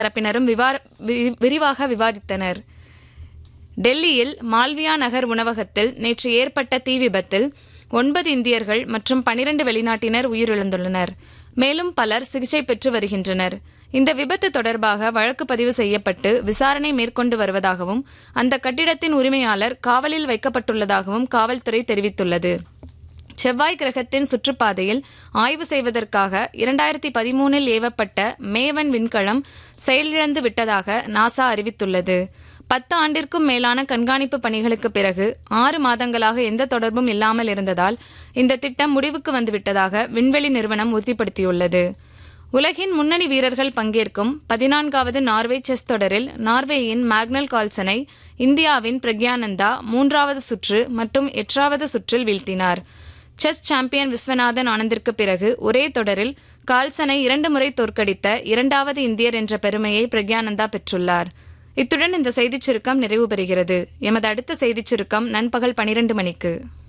தரப்பினரும் விவார- வி- விரிவாக விவாதித்தனர் டெல்லியில் மால்வியா நகர் உணவகத்தில் நேற்று ஏற்பட்ட தீ விபத்தில் ஒன்பது இந்தியர்கள் மற்றும் பனிரெண்டு வெளிநாட்டினர் உயிரிழந்துள்ளனர் மேலும் பலர் சிகிச்சை பெற்று வருகின்றனர் இந்த விபத்து தொடர்பாக வழக்கு பதிவு செய்யப்பட்டு விசாரணை மேற்கொண்டு வருவதாகவும் அந்த கட்டிடத்தின் உரிமையாளர் காவலில் வைக்கப்பட்டுள்ளதாகவும் காவல்துறை தெரிவித்துள்ளது செவ்வாய் கிரகத்தின் சுற்றுப்பாதையில் ஆய்வு செய்வதற்காக இரண்டாயிரத்தி பதிமூனில் ஏவப்பட்ட மேவன் விண்கலம் செயலிழந்து விட்டதாக நாசா அறிவித்துள்ளது பத்து ஆண்டிற்கும் மேலான கண்காணிப்பு பணிகளுக்கு பிறகு ஆறு மாதங்களாக எந்த தொடர்பும் இல்லாமல் இருந்ததால் இந்த திட்டம் முடிவுக்கு வந்துவிட்டதாக விண்வெளி நிறுவனம் உறுதிப்படுத்தியுள்ளது உலகின் முன்னணி வீரர்கள் பங்கேற்கும் பதினான்காவது நார்வே செஸ் தொடரில் நார்வேயின் மேக்னல் கால்சனை இந்தியாவின் பிரக்யானந்தா மூன்றாவது சுற்று மற்றும் எட்டாவது சுற்றில் வீழ்த்தினார் செஸ் சாம்பியன் விஸ்வநாதன் ஆனந்திற்கு பிறகு ஒரே தொடரில் கால்சனை இரண்டு முறை தோற்கடித்த இரண்டாவது இந்தியர் என்ற பெருமையை பிரக்யானந்தா பெற்றுள்ளார் இத்துடன் இந்த செய்திச் சுருக்கம் நிறைவு பெறுகிறது எமது அடுத்த செய்திச் சுருக்கம் நண்பகல் பனிரெண்டு மணிக்கு